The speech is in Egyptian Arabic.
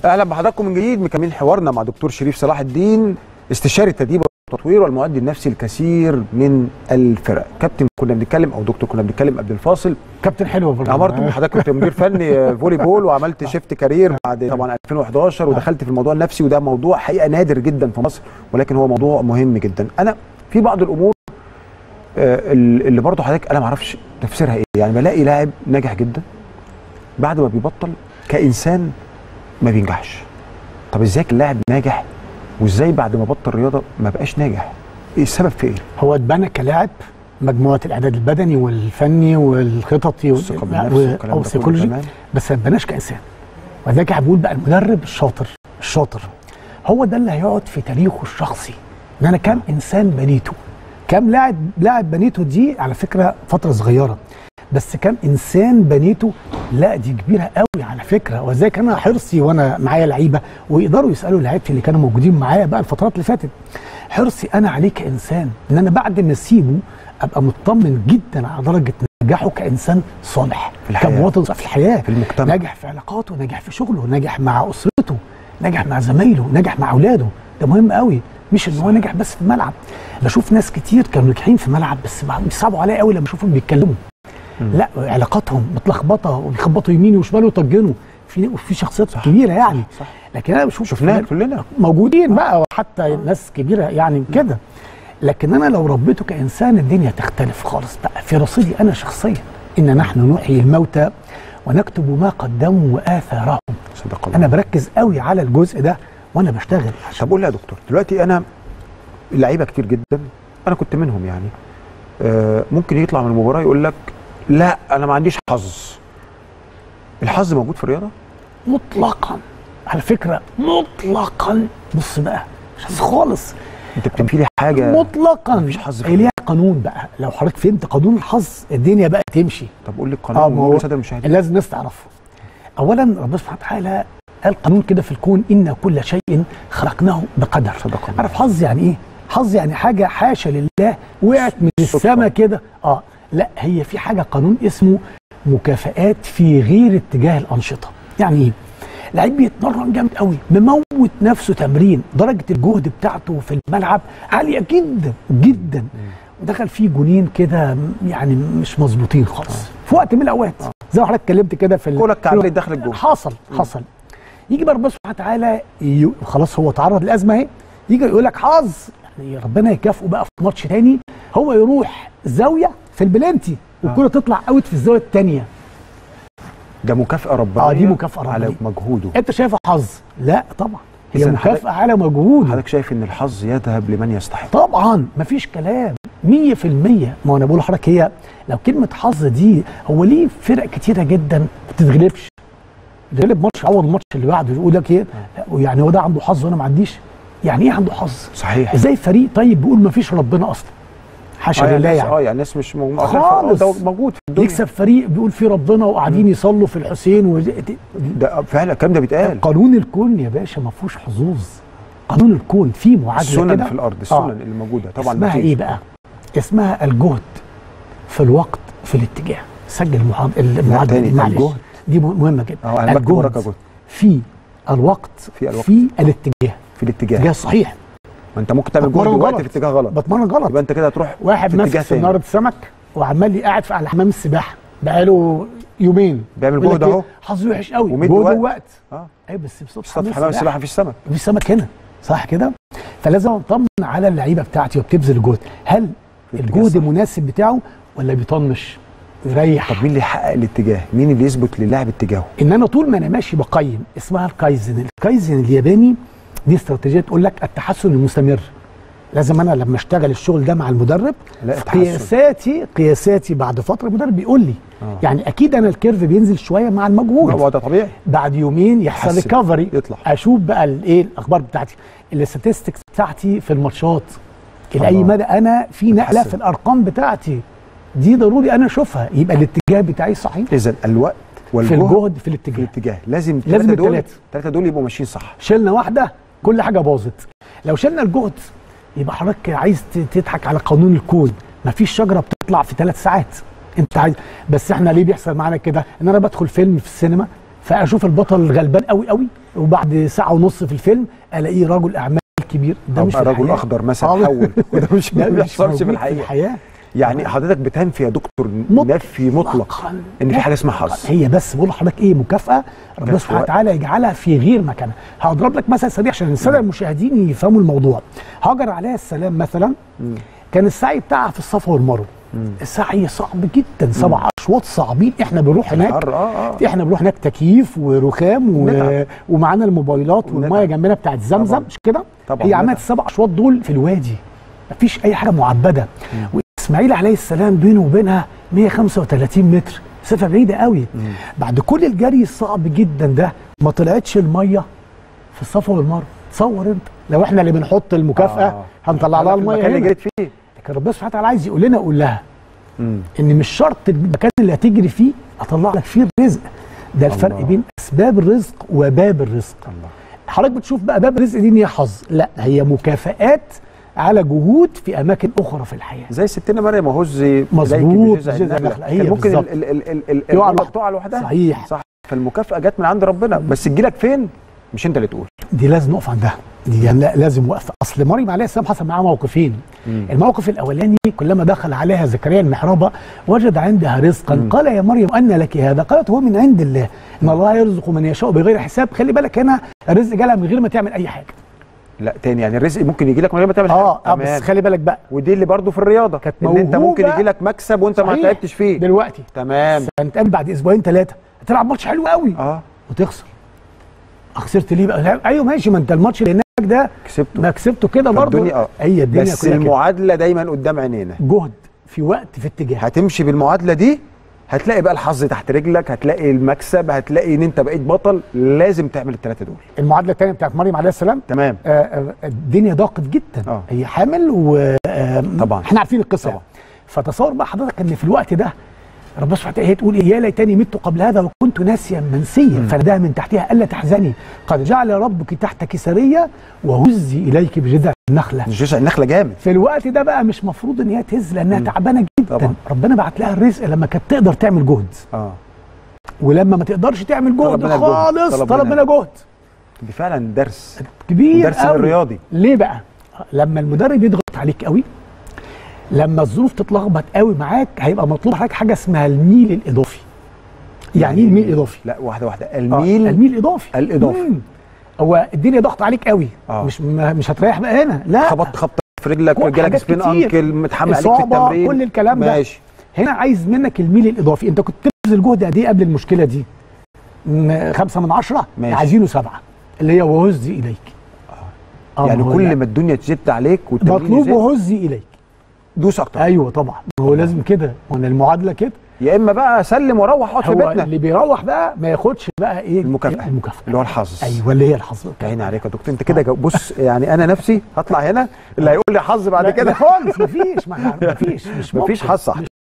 اهلا بحضراتكم من جديد مكملين حوارنا مع دكتور شريف صلاح الدين استشاري التدريب والتطوير والمعد النفسي الكثير من الفرق كابتن كنا بنتكلم او دكتور كنا بنتكلم قبل الفاصل كابتن حلو برضه عمرت حضرتك كنت مدير فني فولي بول وعملت شيفت كارير بعد طبعا 2011 ودخلت في الموضوع النفسي وده موضوع حقيقه نادر جدا في مصر ولكن هو موضوع مهم جدا انا في بعض الامور آه، اللي برضه حضرتك انا ما اعرفش تفسيرها ايه يعني بلاقي لاعب ناجح جدا بعد ما بيبطل كانسان ما بينجحش طب ازاي اللاعب ناجح وازاي بعد ما بطل رياضه ما بقاش ناجح ايه السبب في ايه هو اتبنى كلاعب مجموعه الاعداد البدني والفني والخططي الثقة بالنفس والكلام ده او كله السيكولوجي تمام. بس ما اتبناش كانسان وذاك بقول بقى المدرب الشاطر الشاطر هو ده اللي هيقعد في تاريخه الشخصي ان انا كام انسان بنيته كام لاعب لاعب بنيته دي على فكره فتره صغيره بس كام انسان بنيته لا دي كبيره قوي على فكره وذاك انا حرصي وانا معايا لعيبه ويقدروا يسالوا لعيبتي اللي كانوا موجودين معايا بقى الفترات اللي فاتت حرصي انا عليه كانسان ان انا بعد ما اسيبه ابقى مطمن جدا على درجه نجاحه كانسان صالح في الحياة. كمواطن في الحياه في المجتمع. ناجح في علاقاته ناجح في شغله ناجح مع اسرته ناجح مع زمايله ناجح مع اولاده ده مهم قوي مش ان هو ناجح بس في الملعب بشوف ناس كتير كانوا ناجحين في الملعب بس بيصعبوا عليا قوي لما اشوفهم بيتكلموا لا علاقاتهم متلخبطه وبيخبطوا يمين وشمال ويطجنوا في في شخصيات صح كبيره يعني صح. لكن انا بشوف شفناها كلنا موجودين بقى وحتى ناس كبيره يعني كده لكن انا لو ربيته كانسان الدنيا تختلف خالص بقى في رصيدي انا شخصيا ان نحن نحيي الموتى ونكتب ما قدموا واثارهم صدق الله انا بركز قوي على الجزء ده وانا بشتغل طب قول لي يا دكتور دلوقتي انا لعيبه كتير جدا انا كنت منهم يعني آه ممكن يطلع من المباراه يقول لك لا انا ما عنديش حظ الحظ موجود في الرياضه مطلقا على فكره مطلقا بص بقى مش حظ خالص انت بتنفي لي حاجه مطلقا مفيش حظ في هي ليها قانون بقى لو حضرتك فهمت قانون الحظ الدنيا بقى تمشي طب قول لي اه القانون ما هو وقول للساده المشاهدين لازم الناس تعرفه اولا ربنا سبحانه وتعالى قال قانون كده في الكون ان كل شيء خلقناه بقدر صدق الله. عارف حظ يعني ايه حظ يعني حاجه حاشا لله وقعت من صدفة. السماء كده اه لا هي في حاجه قانون اسمه مكافآت في غير اتجاه الانشطه يعني ايه لعيب بيتمرن جامد قوي مموت نفسه تمرين درجه الجهد بتاعته في الملعب عاليه جدا جدا ودخل فيه جونين كده يعني مش مظبوطين خالص في وقت من الاوقات زي ما حضرتك اتكلمت كده في ال- كولك كعبلي داخل الجون حصل حصل يجي بقى ربنا سبحانه وتعالى ي- خلاص هو تعرض لازمه اهي يجي يقول لك حظ يعني ربنا يكافئه بقى في ماتش تاني هو يروح زاويه في البلنتي والكره تطلع اوت في الزاويه الثانيه ده مكافاه ربانيه اه دي مكافاه على ربانيه مجهوده انت شايفها حظ لا طبعا هي إذن مكافاه على مجهود حضرتك شايف ان الحظ يذهب لمن يستحق طبعا مفيش كلام 100% ما هو انا بقول لحضرتك هي لو كلمه حظ دي هو ليه فرق كتيره جدا ما بتتغلبش تغلب ماتش يعوض الماتش اللي بعده يقول لك ايه لا، يعني هو ده عنده حظ وانا ما عنديش يعني ايه عنده حظ صحيح ازاي فريق طيب بيقول ما فيش ربنا اصلا حاشا اه لله يعني يعني اه يعني الناس مش مو- خالص. ده موجود في الدنيا يكسب فريق بيقول فيه ربنا وقاعدين يصلوا في الحسين و... ده فعلا الكلام ده بيتقال قانون الكون يا باشا ما فيهوش حظوظ قانون الكون فيه معادله السنن كده في الارض السنن اللي موجوده طبعا اسمها مفيش. ايه بقى؟ اسمها الجهد في الوقت في الاتجاه سجل المعاد- المعادله تاني، دي معلش الجهد. دي مهمه جدا اه انا بكتب وراك جهد في الوقت في الوقت. في الاتجاه في الاتجاه اتجاه صحيح ما انت ممكن تعمل جهد بتمرن دلوقتي غلط. في اتجاه غلط بتمرن غلط يبقى انت كده هتروح واحد في اتجاه ماسك ثاني. سناره سمك وعمال لي قاعد في على حمام السباحه بقاله يومين بيعمل يقول لك جهد إيه؟ اهو حظه وحش قوي ومدي جهد وقت. ووقت اه ايوه بس بصوت صف حمام السباحه مفيش سمك في سمك هنا صح كده فلازم اطمن على اللعيبه بتاعتي وبتبذل جهد هل في الاتجاه الجهد صح. مناسب بتاعه ولا بيطنش يريح طب مين اللي يحقق الاتجاه مين اللي يثبت للاعب اتجاهه ان انا طول ما انا ماشي بقيم اسمها الكايزن الكايزن الياباني دي استراتيجيه تقول لك التحسن المستمر لازم انا لما اشتغل الشغل ده مع المدرب لا في تحسن قياساتي قياساتي بعد فتره المدرب بيقول لي آه. يعني اكيد انا الكيرف بينزل شويه مع المجهود هو ده طبيعي بعد يومين يحصل يتحسن، ريكفري يطلع. اشوف بقى الايه الاخبار بتاعتي الاستاتستكس بتاعتي في الماتشات الى اي الله. مدى انا في نقله يتحسن. في الارقام بتاعتي دي ضروري انا اشوفها يبقى الاتجاه بتاعي صحيح اذا الوقت في والجهد الجهد في في الاتجاه الاتجاه لازم لازم الثلاثه دول التلاتة. الثلاثه دول يبقوا ماشيين صح شلنا واحده كل حاجه باظت لو شلنا الجهد يبقى حضرتك عايز ت- تضحك على قانون الكون مفيش شجره بتطلع في ثلاث ساعات انت عايز بس احنا ليه بيحصل معانا كده ان انا بدخل فيلم في السينما فاشوف البطل غلبان قوي قوي وبعد ساعه ونص في الفيلم الاقيه رجل اعمال كبير ده مش في ابقى رجل الحياة. اخضر مثلا آه. حول وده مش ده ما مش بيحصلش موجود في الحقيقه الحياه يعني حضرتك بتنفي يا دكتور مطلقاً. نفي مطلق ان في حاجه اسمها حظ هي بس بقول لحضرتك ايه مكافاه ربنا في سبحانه وقت. وتعالى يجعلها في غير مكانها هضرب لك مثل سريع عشان الساده المشاهدين يفهموا الموضوع هاجر عليه السلام مثلا كان السعي بتاعها في الصفا والمروه السعي صعب جدا سبع اشواط صعبين احنا بنروح هناك حر اه اه احنا بنروح هناك تكييف ورخام و... نتعب. ومعانا الموبايلات والميه ونتعب. جنبنا بتاعت زمزم طبعاً. مش كده طبعاً هي عملت نتعب. السبع اشواط دول في الوادي مفيش اي حاجه معبده واسماعيل عليه السلام بينه وبينها 135 متر مسافه بعيده قوي بعد كل الجري الصعب جدا ده ما طلعتش الميه في الصفا والمروه تصور انت لو احنا اللي بنحط المكافاه آه. هنطلع لها في الميه المكان اللي هنا جريت فيه لكن ربنا سبحانه وتعالى عايز يقول لنا قول لها مم. ان مش شرط المكان اللي هتجري فيه اطلع لك فيه الرزق ده الفرق الله. بين اسباب الرزق وباب الرزق الله حضرتك بتشوف بقى باب الرزق دي ان هي حظ لا هي مكافآت على جهود في اماكن اخرى في الحياه زي ستنا مريم وهزي مظبوط، بجذع بجذع النخلة. النخلة. هي كان ممكن بالظبط. ال- ال- ال- ال- تقع الأولى لوحدها. تقع لوحدها صحيح صح فالمكافاه جت من عند ربنا بس تجيلك فين مش انت اللي تقول دي لازم نقف عندها دي يعني لا- لازم وقف اصل مريم عليه السلام حصل معاها موقفين الموقف الاولاني كلما دخل عليها زكريا المحرابه وجد عندها رزقا قال يا مريم ان لك هذا قالت هو من عند الله ان الله يرزق من يشاء بغير حساب خلي بالك هنا الرزق جالها من غير ما تعمل اي حاجه لا تاني يعني الرزق ممكن يجي لك من غير ما تعمل اه حاجه اه بس خلي بالك بقى ودي اللي برضو في الرياضه كانت ان انت ممكن موهوبة. يجي لك مكسب وانت ما صحيح. تعبتش فيه دلوقتي تمام هنتقابل بعد اسبوعين ثلاثه هتلعب ماتش حلو قوي اه وتخسر خسرت ليه بقى لا، ايوه ماشي ما انت الماتش اللي هناك ده كسبته ما كسبته كده برضه فالدنيا- آه. هي الدنيا بس كلها كده. المعادله دايما قدام عينينا جهد في وقت في اتجاه هتمشي بالمعادله دي هتلاقي بقى الحظ تحت رجلك هتلاقي المكسب هتلاقي ان انت بقيت بطل لازم تعمل الثلاثه دول المعادله الثانيه بتاعت مريم عليه السلام تمام آه، آه، الدنيا ضاقت جدا آه. هي حامل و آه، طبعاً. احنا عارفين القصه طبعاً. فتصور بقى حضرتك ان في الوقت ده ربنا سبحانه وتعالى هي تقول إيه؟ يا ليتني مت قبل هذا وكنت ناسيا منسيا فناداها من تحتها الا تحزني قد جعل ربك تحتك سريه وهزي اليك بجذع النخله جزء النخله جامد في الوقت ده بقى مش مفروض ان هي تهز لانها تعبانه جدا طبعاً. ربنا بعت لها الرزق لما كانت تقدر تعمل جهد اه ولما ما تقدرش تعمل طلب جهد منها جهد. خالص طلب طلب منها منها جهد دي فعلا درس كبير درس قوي. الرياضي ليه بقى لما المدرب يضغط عليك قوي لما الظروف تتلخبط قوي معاك هيبقى مطلوب حضرتك حاجه اسمها الميل الاضافي يعني ايه الميل الاضافي لا واحده واحده آه، الميل الميل الاضافي الإضافي. مم. هو الدنيا ضغط عليك قوي آه. مش ما مش هتريح بقى هنا لا خبطت خبطه في رجلك كل وجالك حاجات سبين كتير. انكل متحمل عليك في إصابة، التمرين كل الكلام ده. ماشي هنا عايز منك الميل الاضافي انت كنت تبذل جهد قد ايه قبل المشكله دي م- خمسة من عشرة ماشي. عايزينه سبعة اللي هي وهزي اليك آه، يعني ما هو كل لا. ما الدنيا تزيد عليك والتمرين مطلوب يزيد وهزي اليك دوس اكتر ايوه طبعا هو لازم كده وانا المعادله كده يا اما بقى سلم وروح اقعد في هو بيتنا اللي بيروح بقى ما ياخدش بقى ايه المكافاه المكافاه اللي هو الحظ ايوه اللي هي الحظ يا عيني عليك يا دكتور انت كده جو- بص يعني انا نفسي هطلع هنا اللي هيقول لي حظ بعد لا، كده لا خالص مفيش ما- مفيش مش مفيش ممكن. حظ صح